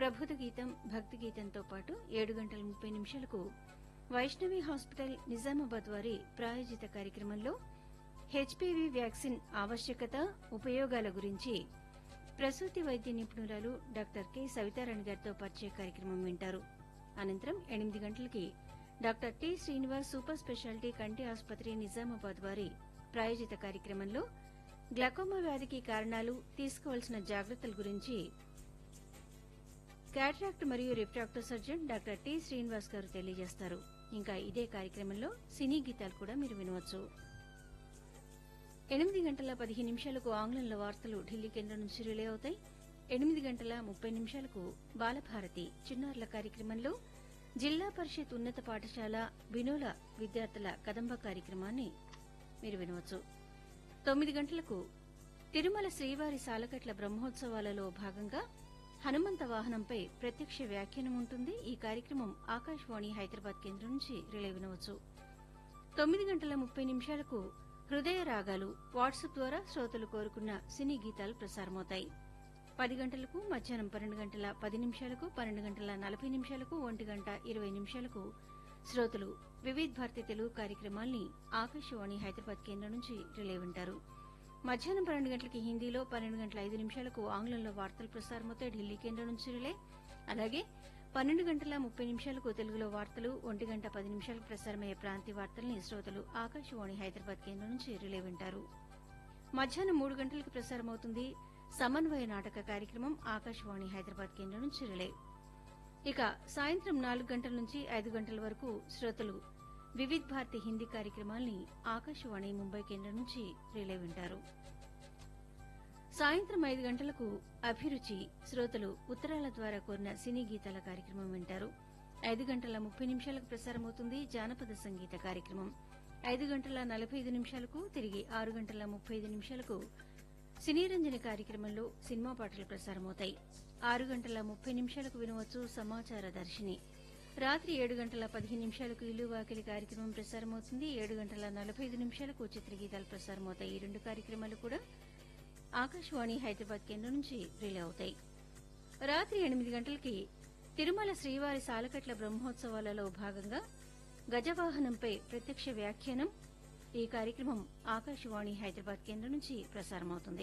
ప్రబోధ గీతం భక్తి గీతంతో పాటు ఏడు గంటల ముప్పై నిమిషాలకు వైష్ణవి హాస్పిటల్ నిజామాబాద్ వారి ప్రాయోజిత కార్యక్రమంలో హెచ్పివి వ్యాక్సిన్ ఆవశ్యకత ఉపయోగాల గురించి ప్రసూతి వైద్య నిపుణురాలు డాక్టర్ కె సవితారాణి గారితో పరిచయ కార్యక్రమం వింటారు అనంతరం ఎనిమిది గంటలకి doctor T Srinivas super speciality కంటి ఆసుపత్రి నిజామాబాద్ వారి ప్రాయోజిత కార్యక్రమంలో గ్లకోమా వ్యాధికి కారణాలు తీసుకోవాల్సిన జాగ్రత్తల గురించి క్యాట్రాక్ట్ మరియు refractive surgeon doctor T Srinivas garu తెలియజేస్తారు ఇంకా ఇదే కార్యక్రమంలో సినీ గీతాలు కూడా మీరు వినవచ్చు ఎనిమిది గంటల పదిహేను నిమిషాలకు ఆంగ్లంలో వార్తలు ఢిల్లీ కేంద్రం నుంచి రిలే అవుతాయి ఎనిమిది గంటల ముప్పై నిమిషాలకు బాలభారతి చిన్నారుల కార్యక్రమంలో జిల్లా పరిషత్ ఉన్నత పాఠశాల వినోల విద్యార్థుల కదంబ కార్యక్రమాన్ని మీరు వినవచ్చు తొమ్మిది గంటలకు తిరుమల శ్రీవారి సాలకట్ల బ్రహ్మోత్సవాలలో భాగంగా హనుమంత వాహనంపై ప్రత్యక్ష వ్యాఖ్యానం ఉంటుంది ఈ కార్యక్రమం ఆకాశవాణి హైదరాబాద్ కేంద్రం నుంచి రిలే వినవచ్చు తొమ్మిది గంటల ముప్పై నిమిషాలకు హృదయ రాగాలు వాట్సాప్ ద్వారా శ్రోతలు కోరుకున్న సినీ గీతాలు ప్రసారమవుతాయి పది గంటలకు మధ్యాహ్నం పన్నెండు గంటల పది నిమిషాలకు పన్నెండు గంటల నలభై నిమిషాలకు ఒంటి గంట ఇరవై నిమిషాలకు శ్రోతలు వివిధ్ భారతి తెలుగు కార్యక్రమాల్ని ఆకాశవాణి హైదరాబాద్ కేంద్రం నుంచి రిలే వింటారు మధ్యాహ్నం పన్నెండు గంటలకి హిందీలో పన్నెండు గంటల ఐదు నిమిషాలకు ఆంగ్లంలో వార్తలు ప్రసారమవుతాయి ఢిల్లీ కేంద్రం నుంచి రిలే అలాగే పన్నెండు గంటల ముప్పై నిమిషాలకు తెలుగులో వార్తలు ఒంటి గంట పది నిమిషాలకు ప్రసారమయ్యే ప్రాంతీయ వార్తల్ని శ్రోతలు ఆకాశవాణి హైదరాబాద్ కేంద్రం నుంచి రిలే వింటారు మధ్యాహ్నం మూడు గంటలకు ప్రసారమవుతుంది సమన్వయ నాటక కార్యక్రమం ఆకాశవాణి హైదరాబాద్ కేంద్రం నుంచి రిలే ఇక సాయంత్రం నాలుగు గంటల నుంచి ఐదు గంటల వరకు శ్రోతలు వివిధ్ భారతి హిందీ కార్యక్రమాల్ని ఆకాశవాణి ముంబై కేంద్రం నుంచి రిలే వింటారు సాయంత్రం ఐదు గంటలకు అభిరుచి శ్రోతలు ఉత్తరాల ద్వారా కోరిన సినీ గీతాల కార్యక్రమం వింటారు ఐదు గంటల ముప్పై నిమిషాలకు ప్రసారమవుతుంది జానపద సంగీత కార్యక్రమం ఐదు గంటల నలభై ఐదు నిమిషాలకు తిరిగి ఆరు గంటల ముప్పై ఐదు నిమిషాలకు సినీరంజన కార్యక్రమంలో సినిమా పాటలు ప్రసారమవుతాయి ఆరు గంటల ముప్పై నిమిషాలకు వినవచ్చు సమాచార దర్శిని రాత్రి ఏడు గంటల పదిహేను నిమిషాలకు ఇల్లు వాకిలి కార్యక్రమం ప్రసారమవుతుంది ఏడు గంటల నలభై ఐదు నిమిషాలకు చిత్రగీతాలు ప్రసారమవుతాయి ఈ రెండు కార్యక్రమాలు కూడా ఆకాశవాణి హైదరాబాద్ కేంద్రం నుంచి రిలే అవుతాయి రాత్రి ఎనిమిది గంటలకి తిరుమల శ్రీవారి సాలకట్ల బ్రహ్మోత్సవాలలో భాగంగా గజవాహనంపై ప్రత్యక్ష వ్యాఖ్యానం ఈ కార్యక్రమం ఆకాశవాణి హైదరాబాద్ కేంద్రం నుంచి ప్రసారమవుతుంది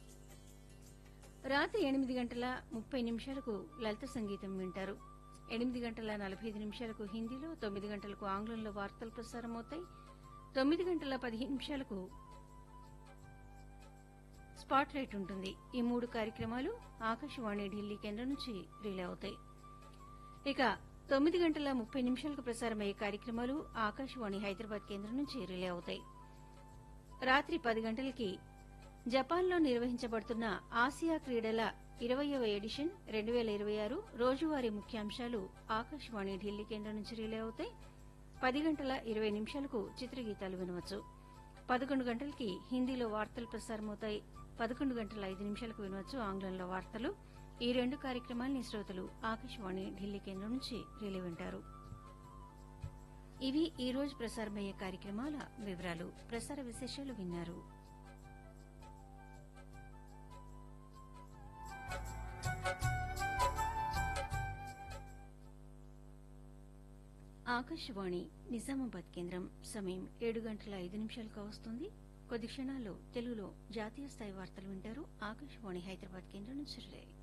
రాత్రి ఎనిమిది గంటల ముప్పై నిమిషాలకు లలిత సంగీతం వింటారు ఎనిమిది గంటల నలభై ఐదు నిమిషాలకు హిందీలో తొమ్మిది గంటలకు ఆంగ్లంలో వార్తలు ప్రసారమవుతాయి తొమ్మిది గంటల పదిహేను నిమిషాలకు స్పాట్ లైట్ ఉంటుంది ఈ మూడు కార్యక్రమాలు ఆకాశవాణి ఢిల్లీ కేంద్రం నుంచి రిలే అవుతాయి ఇక తొమ్మిది గంటల ముప్పై నిమిషాలకు ప్రసారమయ్యే కార్యక్రమాలు ఆకాశవాణి హైదరాబాద్ కేంద్రం నుంచి రిలే అవుతాయి రాత్రి పది గంటలకి జపాన్లో నిర్వహించబడుతున్న ఆసియా క్రీడల ఇరవయవ ఎడిషన్ రెండు వేల ఇరవై ఆరు రోజువారీ ముఖ్యాంశాలు ఆకాశవాణి ఢిల్లీ కేంద్రం నుంచి రిలే అవుతాయి పది గంటల ఇరవై నిమిషాలకు చిత్రగీతాలు వినవచ్చు పదకొండు గంటలకి హిందీలో వార్తలు ప్రసారమవుతాయి పదకొండు గంటల ఐదు నిమిషాలకు వినవచ్చు ఆంగ్లంలో వార్తలు ఈ రెండు కార్యక్రమాల్ని శ్రోతలు ఆకాశవాణి ఢిల్లీ కేంద్రం నుంచి రిలే వింటారు ఇవి ఈ రోజు ప్రసారమయ్యే కార్యక్రమాల వివరాలు ప్రసార విశేషాలు విన్నారు ఆకాశవాణి నిజామాబాద్ కేంద్రం సమయం ఏడు గంటల ఐదు నిమిషాలకు వస్తుంది కొద్ది క్షణాల్లో తెలుగులో జాతీయ స్థాయి వార్తలు వింటారు ఆకాశవాణి హైదరాబాద్ కేంద్రం నుంచి రిలే